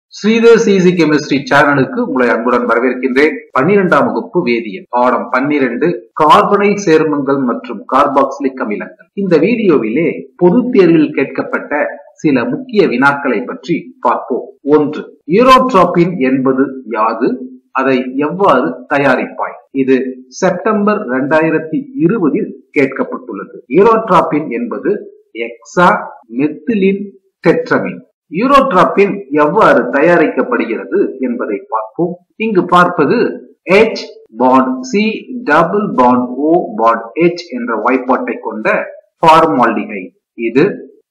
Sridhar CC chemistry சேனலுக்கு உங்களை அன்புடன் வரவேற்கின்றேன் பன்னிரெண்டாம் வகுப்பு வேதியியல் பாடம் பன்னிரண்டு கார்பனைட் சேர்மங்கள் மற்றும் கார்பாக்சிலிக் அமிலங்கள் இந்த வீடியோவிலே பொது தேர்வில் கேட்கப்பட்ட சில முக்கிய வினாக்களை பற்றி பார்ப்போம் ஒன்று யூரோட்ராபின் என்பது யாது அதை எவ்வாறு தயாரிப்பாய் இது செப்டம்பர் இரண்டாயிரத்தி இருபதில் கேட்கப்பட்டுள்ளது யூரோட்ராபின் என்பது எக்ஸா மெத்திலின் டெட்ரமின் யூரோட்ராபின் எவ்வாறு தயாரிக்கப்படுகிறது என்பதை பார்ப்போம் இங்கு பார்ப்பது H bond C double bond O bond H என்ற வாய்ப்பாட்டை கொண்ட ஃபார்மால்டிகை இது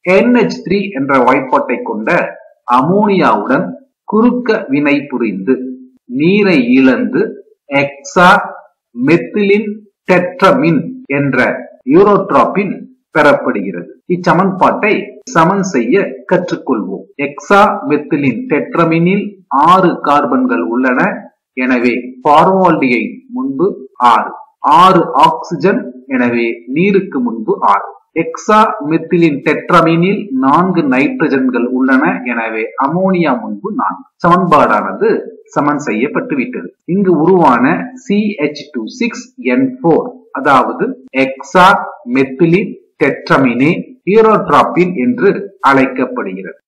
NH3 என்ற வாய்ப்பாட்டை கொண்ட அமோனியாவுடன் குறுக்க வினை புரிந்து நீரை இழந்து எக்ஸா மெத்திலின் டெட்ரமின் என்ற யூரோட்ராபின் பெறப்படுகிறது இச்சமன்பாட்டை சமன் செய்ய கற்றுக்கொள்வோம் எக்ஸா மெத்திலின் டெட்ரமினில் ஆறு கார்பன்கள் உள்ளன எனவே ஃபார்மால்டிகை முன்பு ஆறு ஆறு ஆக்சிஜன் எனவே நீருக்கு முன்பு ஆறு எக்ஸா மெத்திலின் டெட்ரமினில் நான்கு நைட்ரஜன்கள் உள்ளன எனவே அமோனியா முன்பு நான்கு சமன்பாடானது சமன் செய்யப்பட்டு விட்டது இங்கு உருவான CH two six N four அதாவது எக்ஸா மெத்திலின் டெட்ரமினே ஹீரோட்ராபின் என்று அழைக்கப்படுகிறது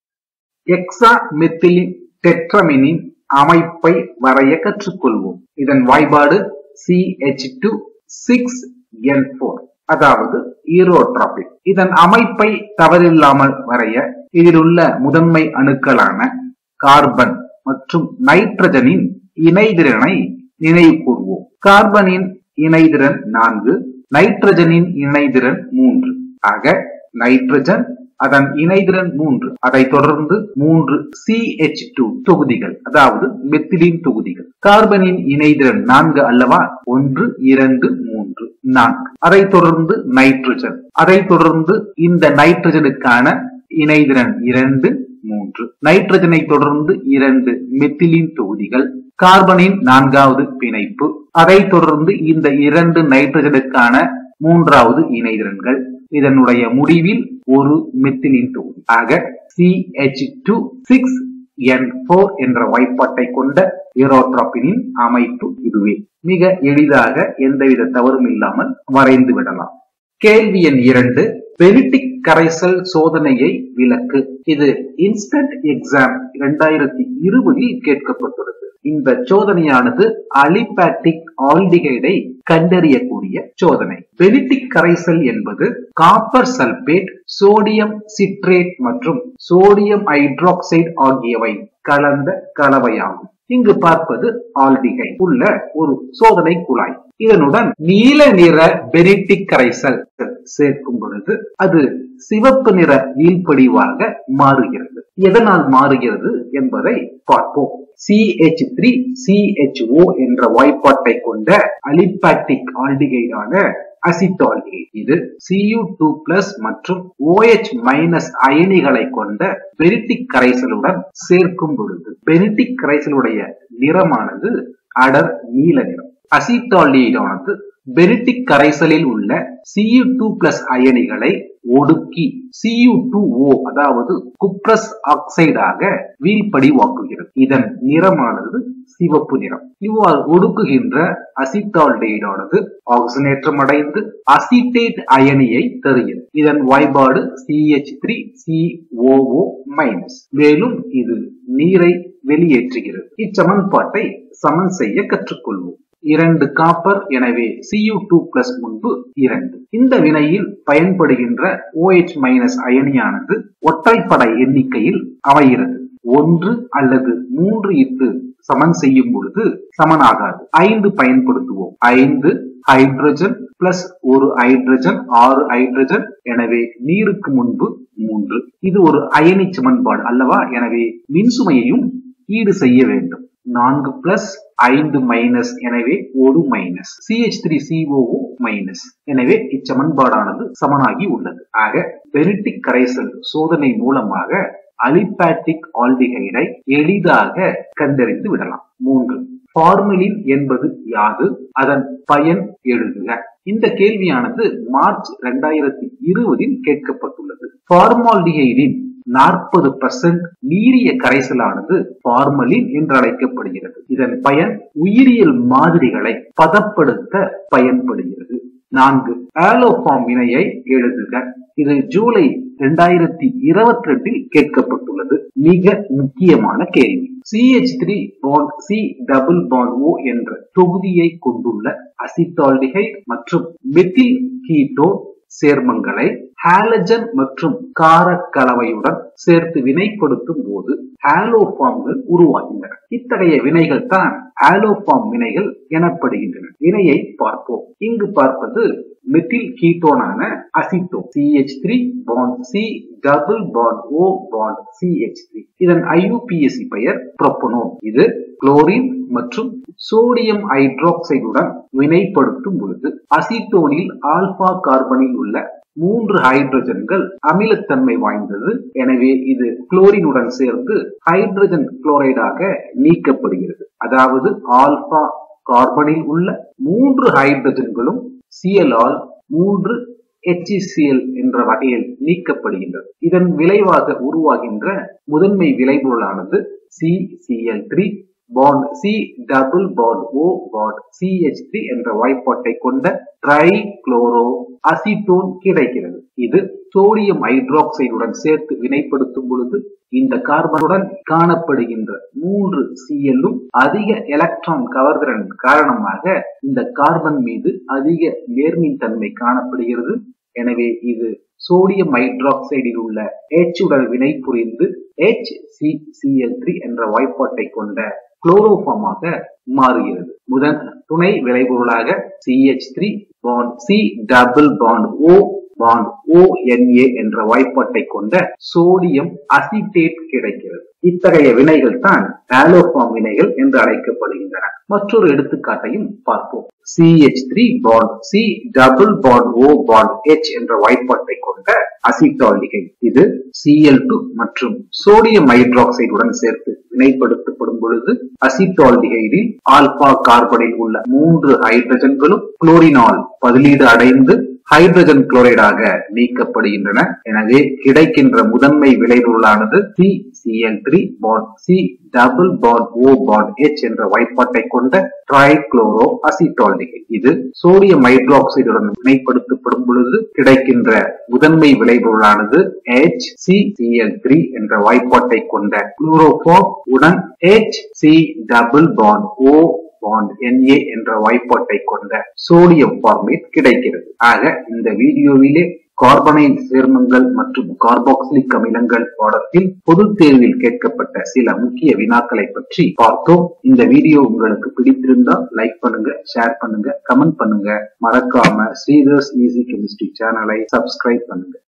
எக்ஸா மெத்திலின் டெட்ரமினின் அமைப்பை வரைய கற்றுக்கொள்வோம் இதன் வாய்பாடு CH two six N four அதாவது ஈரோட்ராபிக் இதன் அமைப்பை தவறில்லாமல் வரைய இதில் உள்ள முதன்மை அணுக்களான கார்பன் மற்றும் நைட்ரஜனின் இணைதிறனை நினைவு கூர்வோம் கார்பனின் இணைதிறன் நான்கு நைட்ரஜனின் இணைதிறன் மூன்று ஆக நைட்ரஜன் அதன் இணைதிறன் மூன்று அதை தொடர்ந்து மூன்று சிஹெச் டூ தொகுதிகள் அதாவது மெத்திலின் தொகுதிகள் கார்பனின் இணைதிறன் நான்கு அல்லவா ஒன்று இரண்டு மூன்று நான்கு அதை தொடர்ந்து நைட்ரஜன் அதை தொடர்ந்து இந்த நைட்ரஜனுக்கான இணைதிறன் இரண்டு மூன்று நைட்ரஜனை தொடர்ந்து இரண்டு மெத்திலின் தொகுதிகள் கார்பனின் நான்காவது பிணைப்பு அதை தொடர்ந்து இந்த இரண்டு நைட்ரஜனுக்கான மூன்றாவது இணைதிறன்கள் இதனுடைய முடிவில் ஒரு மெத்திலின் தொகுதி ஆக CH two six N four என்ற வாய்ப்பாட்டை கொண்ட ஈரோட்ராப்பினின் அமைப்பு இதுவே மிக எளிதாக எந்தவித தவறும் இல்லாமல் வரைந்து விடலாம் கேள்வி எண் இரண்டு பெரிட்டிக் கரைசல் சோதனையை விளக்கு இது இன்ஸ்டன்ட் எக்ஸாம் இரண்டாயிரத்தி இருபதில் கேட்கப்பட்டுள்ளது இந்த சோதனையானது அலிபாட்டிக் ஆல்டிகைடை கண்டறியக்கூடிய சோதனை பெரிட்டிக் கரைசல் என்பது காப்பர் சல்பேட் சோடியம் சிட்ரேட் மற்றும் சோடியம் ஹைட்ராக்சைடு ஆகியவை கலந்த கலவையாகும் இங்கு பார்ப்பது ஆல்டிகை உள்ள ஒரு சோதனை குழாய் இதனுடன் நீல நிற பெரிட்டிக் கரைசல் சேர்க்கும் பொழுது அது சிவப்பு நிற நீள்படிவாக மாறுகிறது எதனால் மாறுகிறது என்பதை பார்ப்போம் சிஹெச் த்ரீ சிஹெச்ஓ என்ற வாய்ப்பாட்டை கொண்ட அலிபாட்டிக் ஆல்டிகைடான அசிட்டால்டிகை இது சியூ டூ பிளஸ் மற்றும் ஓஎச் மைனஸ் அயனிகளை கொண்ட பெரிட்டிக் கரைசலுடன் சேர்க்கும் பொழுது பெரிட்டிக் கரைசலுடைய நிறமானது அடர் நீல நிறம் அசிட்டால்டிகைடானது பெரிட்டிக் கரைசலில் உள்ள சியு டூ பிளஸ் அயனிகளை ஒடுக்கி சியு டூ ஓ அதாவது குப்ரஸ் ஆக்சைடாக வீழ்படிவாக்குகிறது இதன் நிறமானது சிவப்பு நிறம் இவ்வாறு ஒடுக்குகின்ற அசிட்டால்டைடானது ஆக்சினேற்றம் அடைந்து அசிட்டேட் அயனியை தருகிறது இதன் வாய்பாடு சிஹெச் த்ரீ சிஓஓ மைனஸ் மேலும் இது நீரை வெளியேற்றுகிறது இச்சமன்பாட்டை சமன் செய்ய கற்றுக்கொள்வோம் இரண்டு காப்பர் எனவே சியு டூ பிளஸ் முன்பு இரண்டு இந்த வினையில் பயன்படுகின்ற ஓஎச் மைனஸ் அயனியானது ஒற்றைப்படை எண்ணிக்கையில் அமைகிறது ஒன்று அல்லது மூன்று இட்டு சமன் செய்யும் பொழுது சமனாகாது ஐந்து பயன்படுத்துவோம் ஐந்து ஹைட்ரஜன் பிளஸ் ஒரு ஹைட்ரஜன் ஆறு ஹைட்ரஜன் எனவே நீருக்கு முன்பு மூன்று இது ஒரு அயனி சமன்பாடு அல்லவா எனவே மின்சுமையையும் ஈடு செய்ய வேண்டும் நான்கு பிளஸ் ஐந்து மைனஸ் எனவே ஒரு minus CH three CO minus எனவே இச்சமன்பாடானது சமனாகி உள்ளது ஆக பெரிட்டிக் கரைசல் சோதனை மூலமாக அலிபாட்டிக் ஆல்டிகைடை எளிதாக கண்டறிந்து விடலாம் மூன்று ஃபார்மலின் என்பது யாது அதன் பயன் எழுதுக இந்த கேள்வியானது மார்ச் இரண்டாயிரத்தி இருபதில் கேட்கப்பட்டுள்ளது ஃபார்மால்டிஹைடின் நாற்பது பர்சன்ட் நீரிய கரைசலானது ஃபார்மலின் என்று அழைக்கப்படுகிறது இதன் பயன் உயிரியல் மாதிரிகளை பதப்படுத்த பயன்படுகிறது நான்கு ஆலோஃபார்ம் வினையை எழுதுக இது ஜூலை இரண்டாயிரத்தி இருபத்தி ரெண்டில் கேட்கப்பட்டுள்ளது மிக முக்கியமான கேள்வி CH three bond C double bond O என்ற தொகுதியை கொண்டுள்ள அசிட்டால்டிஹைட் மற்றும் மெத்தில் கீட்டோன் சேர்மங்களை ஹாலஜன் மற்றும் காரக் கலவையுடன் சேர்த்து வினைப்படுத்தும் போது ஆலோஃபார்ம்கள் உருவாகின்றன இத்தகைய வினைகள் தான் ஆலோஃபார்ம் வினைகள் எனப்படுகின்றன வினையை பார்ப்போம் இங்கு பார்ப்பது மெத்தில் கீட்டோனான acetone CH three bond C double bond O bond CH three இதன் ஐயூபிஎஸ்சி பெயர் புரோப்பனோன் இது குளோரின் மற்றும் சோடியம் ஹைட்ராக்சைடுடன் வினைப்படுத்தும் பொழுது அசிட்டோனில் ஆல்பா கார்பனில் உள்ள மூன்று ஹைட்ரஜன்கள் அமிலத்தன்மை வாய்ந்தது எனவே இது குளோரினுடன் சேர்ந்து ஹைட்ரஜன் குளோரைடாக நீக்கப்படுகிறது அதாவது ஆல்பா கார்பனில் உள்ள மூன்று ஹைட்ரஜன்களும் சிஎலால் மூன்று HCl என்ற வகையில் நீக்கப்படுகின்றது இதன் விளைவாக உருவாகின்ற முதன்மை விளைபொருளானது CCl three bond C double bond O bond CH three என்ற வாய்ப்பாட்டை கொண்ட ட்ரை குளோரோ அசிட்டோன் கிடைக்கிறது இது சோடியம் ஹைட்ராக்சைடுடன் சேர்த்து வினைப்படுத்தும் பொழுது இந்த கார்பனுடன் காணப்படுகின்ற மூன்று சிஎல்லும் அதிக எலக்ட்ரான் கவர்திறன் காரணமாக இந்த கார்பன் மீது அதிக நேர்மின் தன்மை காணப்படுகிறது எனவே இது சோடியம் ஹைட்ராக்சைடில் உள்ள H உடன் வினை புரிந்து HCCl3 என்ற வாய்ப்பாட்டை கொண்ட குளோரோஃபார்மாக மாறுகிறது முதன் துணை விளைபொருளாக CH3 bond C double bond O bond ONA என்ற வாய்ப்பாட்டை கொண்ட சோடியம் அசிட்டேட் கிடைக்கிறது இத்தகைய வினைகள் தான் ஆலோஃபார்ம் வினைகள் என்று அழைக்கப்படுகின்றன மற்றொரு எடுத்துக்காட்டையும் பார்ப்போம் CH3 bond C double bond O bond H என்ற வாய்ப்பாட்டை கொண்ட அசிட்டால்டிகைட் இது Cl2 மற்றும் சோடியம் ஹைட்ராக்சைடுடன் சேர்த்து வினைப்படுத்தப்படும் பொழுது அசிட்டால்டிகைடில் ஆல்பா கார்பனில் உள்ள மூன்று ஹைட்ரஜன்களும் குளோரினால் பதிலீடு அடைந்து ஹைட்ரஜன் குளோரைடாக நீக்கப்படுகின்றன எனவே கிடைக்கின்ற முதன்மை விளைபொருளானது C Cl three bond C double bond O bond H என்ற வாய்ப்பாட்டை கொண்ட ட்ரைக்ளோரோ அசிட்டால்டிகைட் இது சோடியம் ஹைட்ராக்சைடுடன் வினைப்படுத்தப்படும் பொழுது கிடைக்கின்ற முதன்மை விளைபொருளானது எச் சி சிஎல் த்ரீ என்ற வாய்ப்பாட்டை கொண்ட குளோரோஃபார்ம் உடன் H C double bond O bond Na என்ற வாய்ப்பாட்டை கொண்ட சோடியம் ஃபார்மேட் கிடைக்கிறது ஆக இந்த வீடியோவிலே கார்பனைல் சேர்மங்கள் மற்றும் கார்பாக்சிலிக் அமிலங்கள் பாடத்தில் பொது தேர்வில் கேட்கப்பட்ட சில முக்கிய வினாக்களை பற்றி பார்த்தோம் இந்த வீடியோ உங்களுக்கு பிடித்திருந்தா லைக் பண்ணுங்க ஷேர் பண்ணுங்க கமெண்ட் பண்ணுங்க மறக்காம ஸ்ரீதர்ஸ் ஈஸி கெமிஸ்ட்ரி சேனலை சப்ஸ்கிரைப் பண்ணுங்க